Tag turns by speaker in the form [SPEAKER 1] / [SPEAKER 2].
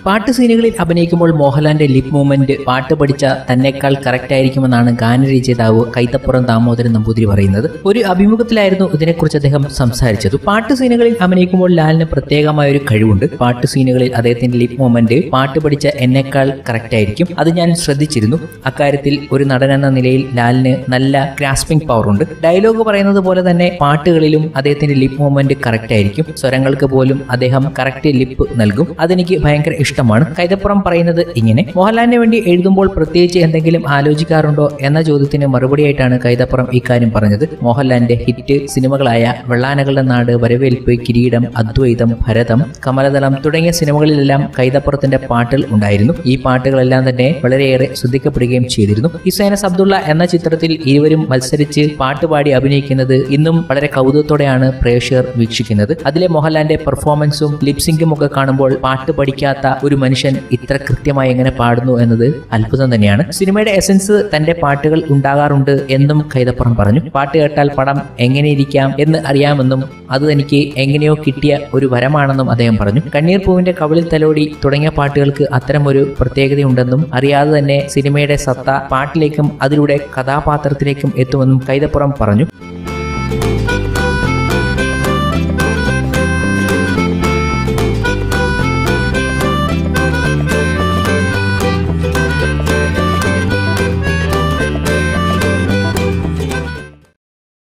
[SPEAKER 1] പാട്ട് സീനുകളിൽ അഭിനയിക്കുമ്പോൾ മോഹൻലാലിന്റെ ലിപ് മൂവ്മെന്റ് പാട്ട് പഠിച്ച തന്നെക്കാൾ കറക്റ്റ് ആയിരിക്കുമെന്നാണ് ഗാനരചയിതാവ് കൈതപ്പുറം ദാമോദരൻ നമ്പൂതിരി പറയുന്നത് ഒരു അഭിമുഖത്തിലായിരുന്നു ഇതിനെക്കുറിച്ച് അദ്ദേഹം സംസാരിച്ചത് പാട്ട് സീനുകളിൽ അഭിനയിക്കുമ്പോൾ ലാലിന് പ്രത്യേകമായ ഒരു കഴിവുണ്ട് പാട്ട് സീനുകളിൽ അദ്ദേഹത്തിന്റെ ലിപ് മൂവ്മെന്റ് പാട്ട് പഠിച്ച എന്നെക്കാൾ കറക്റ്റ് ആയിരിക്കും അത് ഞാൻ ശ്രദ്ധിച്ചിരുന്നു അക്കാര്യത്തിൽ ഒരു നടൻ എന്ന നിലയിൽ ലാലിന് നല്ല ഗ്രാസ്പിംഗ് പവർ ഉണ്ട് ഡയലോഗ് പറയുന്നത് പോലെ തന്നെ പാട്ടുകളിലും അദ്ദേഹത്തിന്റെ ലിപ് മൂവ്മെന്റ് കറക്റ്റ് ആയിരിക്കും സ്വരങ്ങൾക്ക് പോലും അദ്ദേഹം കറക്റ്റ് ലിപ്പ് നൽകും അതെനിക്ക് ഭയങ്കര ഇഷ്ടമാണ് കൈതപ്പുറം പറയുന്നത് ഇങ്ങനെ മോഹൻലാലിന് വേണ്ടി എഴുതുമ്പോൾ പ്രത്യേകിച്ച് എന്തെങ്കിലും ആലോചിക്കാറുണ്ടോ എന്ന ചോദ്യത്തിന് മറുപടിയായിട്ടാണ് കൈതപ്പുറം ഇക്കാര്യം പറഞ്ഞത് മോഹൻലാലിന്റെ ഹിറ്റ് സിനിമകളായ വെള്ളാനകളുടെ നാട് വരവേൽപ്പ് കിരീടം അദ്വൈതം ഭരതം കമലദളം തുടങ്ങിയ സിനിമകളിലെല്ലാം കൈതപ്പുറത്തിന്റെ പാട്ടുകൾ ഉണ്ടായിരുന്നു ഈ പാട്ടുകളെല്ലാം തന്നെ വളരെയേറെ ശ്രദ്ധിക്കപ്പെടുകയും ചെയ്തിരുന്നു ഇസൈനസ് അബ്ദുള്ള എന്ന ചിത്രത്തിൽ ഇരുവരും മത്സരിച്ച് പാട്ടുപാടി അഭിനയിക്കുന്നത് ഇന്നും വളരെ കൗതുകത്തോടെയാണ് പ്രേക്ഷകർ വീക്ഷിക്കുന്നത് അതിലെ മോഹൻലാലിന്റെ പെർഫോമൻസും ലിപ്സിംഗും ഒക്കെ കാണുമ്പോൾ പാട്ട് പഠിക്കാത്ത ഒരു മനുഷ്യൻ ഇത്ര കൃത്യമായി എങ്ങനെ പാടുന്നു എന്നത് അത്ഭുതം തന്നെയാണ് സിനിമയുടെ എസൻസ് തന്റെ പാട്ടുകൾ ഉണ്ടാകാറുണ്ട് എന്നും കൈതപ്പുറം പറഞ്ഞു പാട്ട് കേട്ടാൽ പടം എങ്ങനെയിരിക്കാം എന്ന് അറിയാമെന്നും അത് തനിക്ക് എങ്ങനെയോ കിട്ടിയ ഒരു വരമാണെന്നും അദ്ദേഹം പറഞ്ഞു കണ്ണീർ പൂവിന്റെ കവിളിൽ തലോടി തുടങ്ങിയ പാട്ടുകൾക്ക് അത്തരം ഒരു പ്രത്യേകതയുണ്ടെന്നും അറിയാതെ തന്നെ സിനിമയുടെ സത്ത പാട്ടിലേക്കും അതിലൂടെ കഥാപാത്രത്തിലേക്കും എത്തുമെന്നും കൈതപ്പുറം പറഞ്ഞു